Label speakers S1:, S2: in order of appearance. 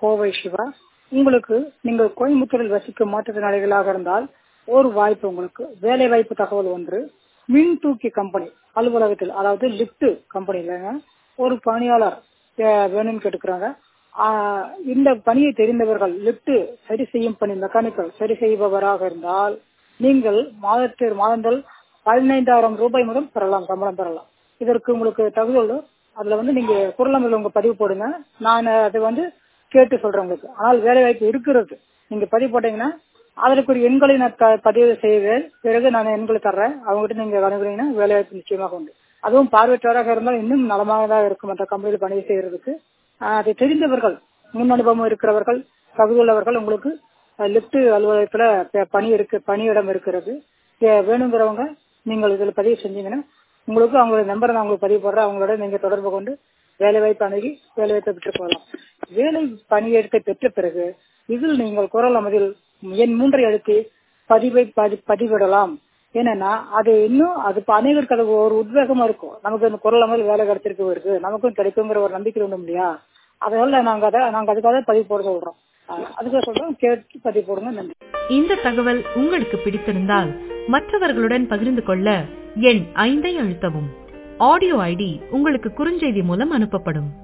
S1: கோவை சிவா உங்களுக்கு நீங்கள் கோயம்புத்தூரில் வசிக்கும் மாற்றுத்திறனாளிகளாக இருந்தால் ஒரு வாய்ப்பு உங்களுக்கு வேலை வாய்ப்பு தகவல் ஒன்று மின் தூக்கி கம்பெனி அலுவலகத்தில் அதாவது லிப்ட் கம்பெனிலங்க ஒரு பணியாளர் அஹ், வேணும்னு கேட்டுக்கிறாங்க ஆஹ், இந்த பணியை தெரிந்தவர்கள் லிப்ட் சரி செய்யும் பணி மெக்கானிக்கல் சரி செய்பவராக இருந்தால் நீங்கள் மாதத்தில் மாதங்கள் பதினைந்தாயிரம் ரூபாய் முதல் பெறலாம் சம்பளம் பெறலாம் இதற்கு உங்களுக்கு தகவல் அதுல வந்து நீங்க குரலமையில் உங்க பதிவு போடுங்க நான் அதை வந்து கேட்டு சொல்றேன் உங்களுக்கு ஆனால் வேலை வாய்ப்பு இருக்கிறது நீங்க பதிவு போட்டீங்கன்னா அதற்குரிய எண்களை நான் த- பதிவு செய்வேன் பிறகு நான் எண்களை தர்றேன் அவங்ககிட்ட நீங்க அனுப்புறீங்கன்னா வேலை வாய்ப்பு நிச்சயமாக உண்டு அதுவும் பார்வையற்றவராக இருந்தால் இன்னும் நலமாக தான் இருக்கும் அந்த கம்பெனியில் பணி செய்யறதுக்கு ஆஹ் அதை தெரிந்தவர்கள் முன் அனுபவம் இருக்கிறவர்கள் தகுதியுள்ளவர்கள் உங்களுக்கு லிப்ட் அலுவலகத்துல ப- பணி இருக்கு பணியிடம் இருக்கிறது தே- வேணுங்கிறவங்க நீங்கள் இதில் பதிவு செஞ்சீங்கன்னா உங்களுக்கு அவங்களோட நம்பரை நான் உங்களுக்கு பதிவு போடுறேன் அவங்களோட நீங்க தொடர்பு கொண்டு வேலை வாய்ப்பு அணுகி வேலை வாய்ப்பை பெற்று போகலாம் வேலை பணியிடத்தை பெற்ற பிறகு இதில் நீங்கள் குரல் அமைதியில் எண் மூன்றை அழுத்தி பதிவை பதி- பதிவிடலாம் ஏன்னா அது இன்னும் அது இப்ப அனைவருக்கு அது ஒரு உத்வேகமா இருக்கும் நமக்கு இந்த குரல் அமைதியில் வேலை கிடைச்சிருக்கு இருக்கு நமக்கும் கிடைக்குங்கிற ஒரு நம்பிக்கை உண்டு இல்லையா அதனால நாங்க அதை நாங்க அதுக்காக பதிவு போட சொல்றோம் அஹ் அதுக்காக சொல்றோம் கேட்டு பதிவு போடுங்க நன்றி
S2: இந்த தகவல் உங்களுக்கு பிடித்திருந்தால் மற்றவர்களுடன் பகிர்ந்து கொள்ள எண் ஐந்தை அழுத்தவும் ஆடியோ ஐடி உங்களுக்கு குறுஞ்செய்தி மூலம் அனுப்பப்படும்